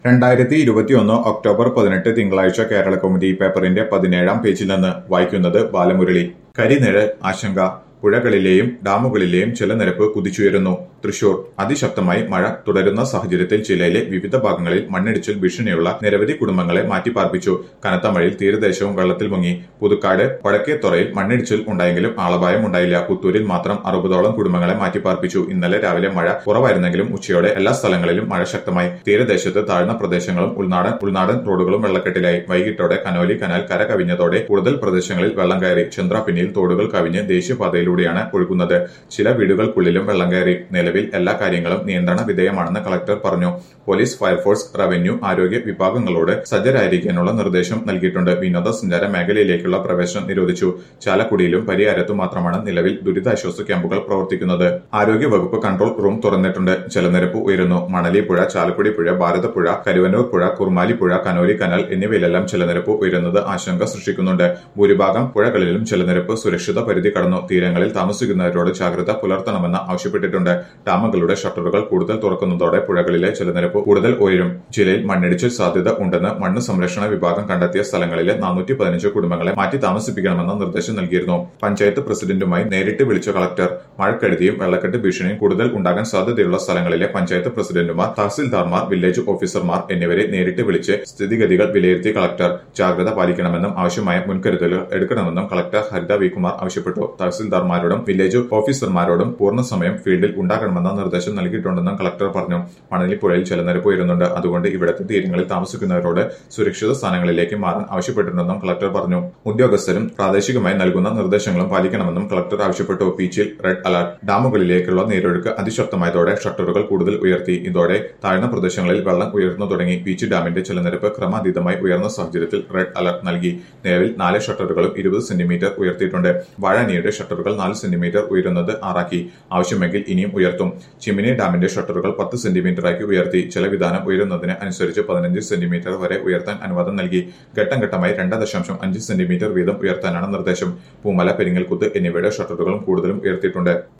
രണ്ടായിരത്തി ഇരുപത്തിയൊന്ന് ഒക്ടോബർ പതിനെട്ട് തിങ്കളാഴ്ച കേരള കൗമുദി പേപ്പറിന്റെ പതിനേഴാം പേജിൽ നിന്ന് വായിക്കുന്നത് ബാലമുരളി കരിനിഴൽ ആശങ്ക പുഴകളിലെയും ഡാമുകളിലെയും ജലനിരപ്പ് കുതിച്ചുയരുന്നു തൃശൂർ അതിശക്തമായി മഴ തുടരുന്ന സാഹചര്യത്തിൽ ജില്ലയിലെ വിവിധ ഭാഗങ്ങളിൽ മണ്ണിടിച്ചിൽ ഭീഷണിയുള്ള നിരവധി കുടുംബങ്ങളെ മാറ്റിപ്പാർപ്പിച്ചു കനത്ത മഴയിൽ തീരദേശവും വെള്ളത്തിൽ മുങ്ങി പുതുക്കാട് വടക്കേത്തുറയിൽ മണ്ണിടിച്ചിൽ ഉണ്ടായെങ്കിലും ആളപായം ഉണ്ടായില്ല പുത്തൂരിൽ മാത്രം അറുപതോളം കുടുംബങ്ങളെ മാറ്റിപ്പാർപ്പിച്ചു ഇന്നലെ രാവിലെ മഴ കുറവായിരുന്നെങ്കിലും ഉച്ചയോടെ എല്ലാ സ്ഥലങ്ങളിലും മഴ ശക്തമായി തീരദേശത്ത് താഴ്ന്ന പ്രദേശങ്ങളും ഉൾനാടൻ ഉൾനാടൻ റോഡുകളും വെള്ളക്കെട്ടിലായി വൈകിട്ടോടെ കനോലി കനാൽ കര കവിഞ്ഞതോടെ കൂടുതൽ പ്രദേശങ്ങളിൽ വെള്ളം കയറി ചന്ദ്രാപിന്നിയിൽ തോടുകൾ കവിഞ്ഞ് ദേശീയപാതയിലൂടെയാണ് ഒഴുകുന്നത് ചില വീടുകൾക്കുള്ളിലും വെള്ളം കയറി നിലവിൽ എല്ലാ കാര്യങ്ങളും നിയന്ത്രണ വിധേയമാണെന്ന് കളക്ടർ പറഞ്ഞു പോലീസ് ഫയർഫോഴ്സ് റവന്യൂ ആരോഗ്യ വിഭാഗങ്ങളോട് സജ്ജരായിരിക്കാനുള്ള നിർദ്ദേശം നൽകിയിട്ടുണ്ട് വിനോദസഞ്ചാര മേഖലയിലേക്കുള്ള പ്രവേശനം നിരോധിച്ചു ചാലക്കുടിയിലും പരിയാരത്തും മാത്രമാണ് നിലവിൽ ദുരിതാശ്വാസ ക്യാമ്പുകൾ പ്രവർത്തിക്കുന്നത് ആരോഗ്യ വകുപ്പ് കൺട്രോൾ റൂം തുറന്നിട്ടുണ്ട് ജലനിരപ്പ് ഉയരുന്നു മണലി പുഴ ചാലക്കുടി പുഴ ഭാരതപ്പുഴ കരുവന്നൂർ പുഴ കുർമാലി പുഴ കനോലി കനാൽ എന്നിവയിലെല്ലാം ജലനിരപ്പ് ഉയരുന്നത് ആശങ്ക സൃഷ്ടിക്കുന്നുണ്ട് ഭൂരിഭാഗം പുഴകളിലും ജലനിരപ്പ് സുരക്ഷിത പരിധി കടന്നു തീരങ്ങളിൽ താമസിക്കുന്നവരോട് ജാഗ്രത പുലർത്തണമെന്ന് ആവശ്യപ്പെട്ടിട്ടുണ്ട് ഡാമുകളുടെ ഷട്ടറുകൾ കൂടുതൽ തുറക്കുന്നതോടെ പുഴകളിലെ ജലനിരപ്പ് കൂടുതൽ ഉയരും ജില്ലയിൽ മണ്ണിടിച്ചിൽ സാധ്യത ഉണ്ടെന്ന് മണ്ണ് സംരക്ഷണ വിഭാഗം കണ്ടെത്തിയ സ്ഥലങ്ങളിലെ നാനൂറ്റി പതിനഞ്ച് കുടുംബങ്ങളെ മാറ്റി താമസിപ്പിക്കണമെന്ന നിർദ്ദേശം നൽകിയിരുന്നു പഞ്ചായത്ത് പ്രസിഡന്റുമായി നേരിട്ട് വിളിച്ച കളക്ടർ മഴക്കെടുതിയും വെള്ളക്കെട്ട് ഭീഷണിയും കൂടുതൽ ഉണ്ടാകാൻ സാധ്യതയുള്ള സ്ഥലങ്ങളിലെ പഞ്ചായത്ത് പ്രസിഡന്റുമാർ തഹസിൽദാർമാർ വില്ലേജ് ഓഫീസർമാർ എന്നിവരെ നേരിട്ട് വിളിച്ച് സ്ഥിതിഗതികൾ വിലയിരുത്തിയ കളക്ടർ ജാഗ്രത പാലിക്കണമെന്നും ആവശ്യമായ മുൻകരുതലുകൾ എടുക്കണമെന്നും കളക്ടർ ഹരിത വി കുമാർ ആവശ്യപ്പെട്ടു തഹസിൽദാർമാരോടും വില്ലേജ് ഓഫീസർമാരോടും പൂർണ്ണസമയം ഫീൽഡിൽ ഉണ്ടാകണമെന്ന നിർദ്ദേശം നൽകിയിട്ടുണ്ടെന്നും കളക്ടർ പറഞ്ഞു മണലിപ്പുഴയിൽ ജലനിരപ്പ് ഉയരുന്നുണ്ട് അതുകൊണ്ട് ഇവിടത്തെ തീരങ്ങളിൽ താമസിക്കുന്നവരോട് സുരക്ഷിത സ്ഥാനങ്ങളിലേക്ക് മാറാൻ ആവശ്യപ്പെട്ടിട്ടുണ്ടെന്നും കളക്ടർ പറഞ്ഞു ഉദ്യോഗസ്ഥരും പ്രാദേശികമായി നൽകുന്ന നിർദ്ദേശങ്ങളും പാലിക്കണമെന്നും കളക്ടർ ആവശ്യപ്പെട്ടു ബീച്ചിൽ റെഡ് അലർട്ട് ഡാമുകളിലേക്കുള്ള നീരൊഴുക്ക് അതിശക്തമായതോടെ ഷട്ടറുകൾ കൂടുതൽ ഉയർത്തി ഇതോടെ താഴ്ന്ന പ്രദേശങ്ങളിൽ വെള്ളം ഉയർന്നു തുടങ്ങി ബീച്ച് ഡാമിന്റെ ജലനിരപ്പ് ക്രമാതീതമായി ഉയർന്ന സാഹചര്യത്തിൽ റെഡ് അലർട്ട് നൽകി നിലവിൽ നാല് ഷട്ടറുകളും ഇരുപത് സെന്റിമീറ്റർ ഉയർത്തിയിട്ടുണ്ട് വാഴാനിയുടെ ഷട്ടറുകൾ നാല് സെന്റിമീറ്റർ ഉയരുന്നത് ആറാക്കി ആവശ്യമെങ്കിൽ ഇനിയും ഉയർത്തും ചിമിനി ഡാമിന്റെ ഷട്ടറുകൾ പത്ത് സെന്റിമീറ്ററാക്കി ഉയർത്തി ജലവിധാനം ഉയരുന്നതിന് അനുസരിച്ച് പതിനഞ്ച് സെന്റിമീറ്റർ വരെ ഉയർത്താൻ അനുവാദം നൽകി ഘട്ടം ഘട്ടമായി രണ്ട് ദശാംശം അഞ്ച് സെന്റിമീറ്റർ വീതം ഉയർത്താനാണ് നിർദ്ദേശം പൂമല പെരിങ്ങൽകുത്ത് എന്നിവയുടെ ഷട്ടറുകളും കൂടുതലും ഉയർത്തിയിട്ടുണ്ട്